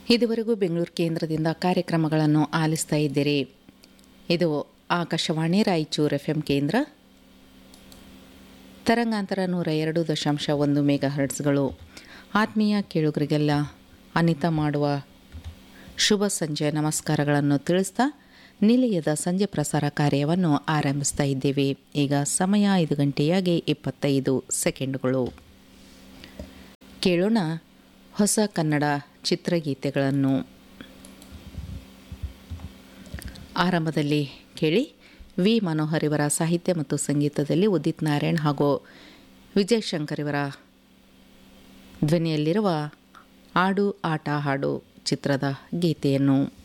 ಇದುವರೆಗೂ ಬೆಂಗಳೂರು ಕೇಂದ್ರದಿಂದ ಕಾರ್ಯಕ್ರಮಗಳನ್ನು ಆಲಿಸ್ತಾ ಇದ್ದೀರಿ ಇದು ಆಕಾಶವಾಣಿ ರಾಯಚೂರು ಎಫ್ ಎಂ ಕೇಂದ್ರ ತರಂಗಾಂತರ ನೂರ ಎರಡು ದಶಾಂಶ ಒಂದು ಮೆಗಾ ಹರ್ಟ್ಸ್ಗಳು ಆತ್ಮೀಯ ಕೇಳುಗರಿಗೆಲ್ಲ ಅನಿತಾ ಮಾಡುವ ಶುಭ ಸಂಜೆ ನಮಸ್ಕಾರಗಳನ್ನು ತಿಳಿಸ್ತಾ ನಿಲಯದ ಸಂಜೆ ಪ್ರಸಾರ ಕಾರ್ಯವನ್ನು ಆರಂಭಿಸ್ತಾ ಇದ್ದೇವೆ ಈಗ ಸಮಯ ಐದು ಗಂಟೆಯಾಗಿ ಇಪ್ಪತ್ತೈದು ಸೆಕೆಂಡುಗಳು ಕೇಳೋಣ ಹೊಸ ಕನ್ನಡ ಚಿತ್ರಗೀತೆಗಳನ್ನು ಆರಂಭದಲ್ಲಿ ಕೇಳಿ ವಿ ಮನೋಹರ್ ಇವರ ಸಾಹಿತ್ಯ ಮತ್ತು ಸಂಗೀತದಲ್ಲಿ ಉದಿತ್ ನಾರಾಯಣ್ ಹಾಗೂ ವಿಜಯ್ ಶಂಕರ್ ಇವರ ಧ್ವನಿಯಲ್ಲಿರುವ ಆಡು ಆಟ ಹಾಡು ಚಿತ್ರದ ಗೀತೆಯನ್ನು